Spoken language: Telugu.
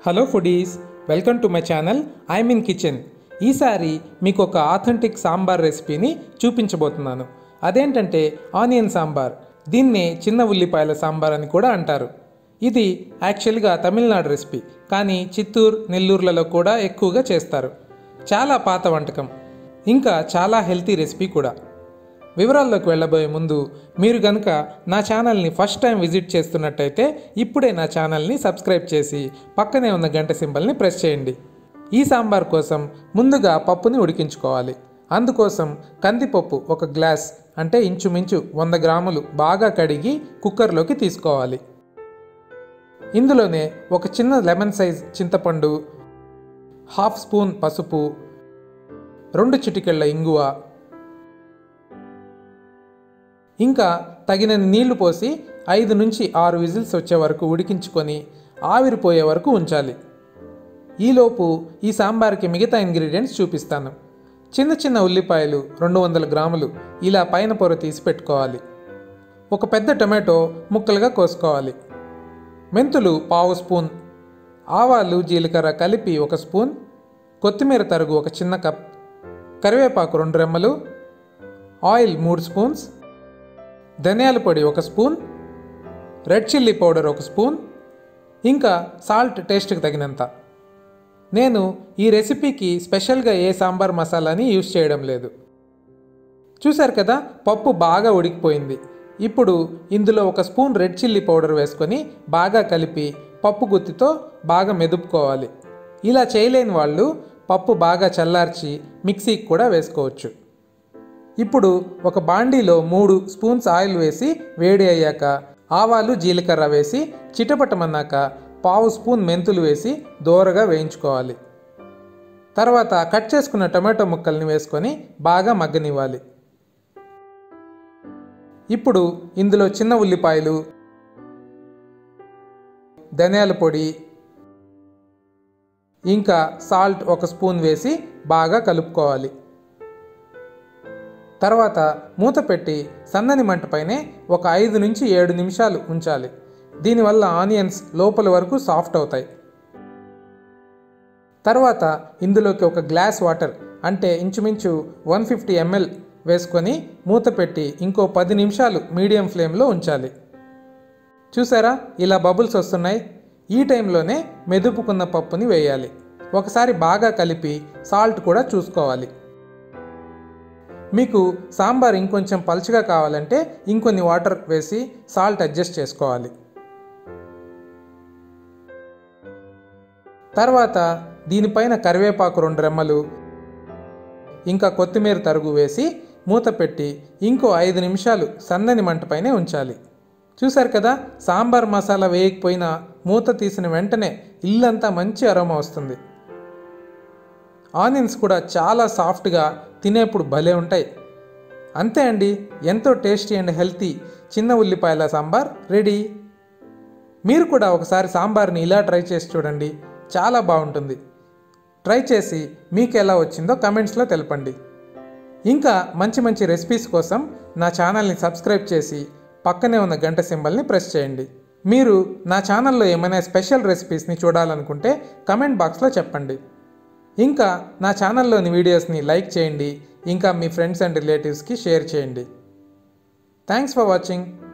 hello foodies welcome to my channel I'm in kitchen ఈసారి మీకు ఒక ఆథెంటిక్ సాంబార్ రెసిపీని చూపించబోతున్నాను అదేంటంటే ఆనియన్ సాంబార్ దీన్నే చిన్న ఉల్లిపాయల సాంబార్ అని కూడా అంటారు ఇది యాక్చువల్గా తమిళనాడు రెసిపీ కానీ చిత్తూరు నెల్లూరులలో కూడా ఎక్కువగా చేస్తారు చాలా పాత వంటకం ఇంకా చాలా హెల్తీ రెసిపీ కూడా వివరాల్లోకి వెళ్ళబోయే ముందు మీరు గనుక నా ఛానల్ని ఫస్ట్ టైం విజిట్ చేస్తున్నట్టయితే ఇప్పుడే నా ఛానల్ని సబ్స్క్రైబ్ చేసి పక్కనే ఉన్న గంట సింబల్ని ప్రెస్ చేయండి ఈ సాంబార్ కోసం ముందుగా పప్పుని ఉడికించుకోవాలి అందుకోసం కందిపప్పు ఒక గ్లాస్ అంటే ఇంచుమించు వంద గ్రాములు బాగా కడిగి కుక్కర్లోకి తీసుకోవాలి ఇందులోనే ఒక చిన్న లెమన్ సైజ్ చింతపండు హాఫ్ స్పూన్ పసుపు రెండు చిటికెళ్ళ ఇంగువ ఇంకా తగినన్ని నీళ్లు పోసి ఐదు నుంచి ఆరు విజిల్స్ వచ్చే వరకు ఉడికించుకొని ఆవిరిపోయే వరకు ఉంచాలి ఈలోపు ఈ సాంబార్కి మిగతా ఇంగ్రీడియంట్స్ చూపిస్తాను చిన్న చిన్న ఉల్లిపాయలు రెండు వందల గ్రాములు ఇలా పైన పొర తీసి పెట్టుకోవాలి ఒక పెద్ద టొమాటో ముక్కలుగా కోసుకోవాలి మెంతులు పావు స్పూన్ ఆవాలు జీలకర్ర కలిపి ఒక స్పూన్ కొత్తిమీర తరుగు ఒక చిన్న కప్ కరివేపాకు రెండు రెమ్మలు ఆయిల్ మూడు స్పూన్స్ ధనియాల పొడి ఒక స్పూన్ రెడ్ చిల్లీ పౌడర్ ఒక స్పూన్ ఇంకా సాల్ట్ టేస్ట్కి తగినంత నేను ఈ రెసిపీకి స్పెషల్గా ఏ సాంబార్ మసాలాని యూస్ చేయడం లేదు చూశారు కదా పప్పు బాగా ఉడికిపోయింది ఇప్పుడు ఇందులో ఒక స్పూన్ రెడ్ చిల్లీ పౌడర్ వేసుకొని బాగా కలిపి పప్పు గుత్తితో బాగా మెదుపుకోవాలి ఇలా చేయలేని వాళ్ళు పప్పు బాగా చల్లార్చి మిక్సీకి కూడా వేసుకోవచ్చు ఇప్పుడు ఒక బాండీలో మూడు స్పూన్స్ ఆయిల్ వేసి వేడి అయ్యాక ఆవాలు జీలకర్ర వేసి చిటపటమన్నాక పావు స్పూన్ మెంతులు వేసి దోరగా వేయించుకోవాలి తర్వాత కట్ చేసుకున్న టమాటో ముక్కల్ని వేసుకొని బాగా మగ్గనివ్వాలి ఇప్పుడు ఇందులో చిన్న ఉల్లిపాయలు ధనియాల పొడి ఇంకా సాల్ట్ ఒక స్పూన్ వేసి బాగా కలుపుకోవాలి తర్వాత మూత పెట్టి సన్నని మంటపైనే ఒక ఐదు నుంచి ఏడు నిమిషాలు ఉంచాలి దీనివల్ల ఆనియన్స్ లోపల వరకు సాఫ్ట్ అవుతాయి తర్వాత ఇందులోకి ఒక గ్లాస్ వాటర్ అంటే ఇంచుమించు వన్ ఫిఫ్టీ ఎంఎల్ వేసుకొని మూత పెట్టి ఇంకో పది నిమిషాలు మీడియం ఫ్లేమ్లో ఉంచాలి చూసారా ఇలా బబుల్స్ వస్తున్నాయి ఈ టైంలోనే మెదుపుకున్న పప్పుని వేయాలి ఒకసారి బాగా కలిపి సాల్ట్ కూడా చూసుకోవాలి మీకు సాంబార్ ఇంకొంచెం పలుచగా కావాలంటే ఇంకొన్ని వాటర్ వేసి సాల్ట్ అడ్జస్ట్ చేసుకోవాలి తర్వాత దీనిపైన కరివేపాకు రెండు రెమ్మలు ఇంకా కొత్తిమీర తరుగు వేసి మూత పెట్టి ఇంకో ఐదు నిమిషాలు సన్నని మంటపైనే ఉంచాలి చూశారు కదా సాంబార్ మసాలా వేయకపోయినా మూత తీసిన వెంటనే ఇల్లంతా మంచి అరోమా వస్తుంది ఆనియన్స్ కూడా చాలా సాఫ్ట్గా తినేప్పుడు భలే ఉంటాయి అంతే అండి ఎంతో టేస్టీ అండ్ హెల్తీ చిన్న ఉల్లిపాయల సాంబార్ రెడీ మీరు కూడా ఒకసారి సాంబార్ని ఇలా ట్రై చేసి చూడండి చాలా బాగుంటుంది ట్రై చేసి మీకు ఎలా వచ్చిందో కమెంట్స్లో తెలపండి ఇంకా మంచి మంచి రెసిపీస్ కోసం నా ఛానల్ని సబ్స్క్రైబ్ చేసి పక్కనే ఉన్న గంట సింబల్ని ప్రెస్ చేయండి మీరు నా ఛానల్లో ఏమైనా స్పెషల్ రెసిపీస్ని చూడాలనుకుంటే కమెంట్ బాక్స్లో చెప్పండి ఇంకా నా ఛానల్లోని వీడియోస్ని లైక్ చేయండి ఇంకా మీ ఫ్రెండ్స్ అండ్ రిలేటివ్స్కి షేర్ చేయండి థ్యాంక్స్ ఫర్ వాచింగ్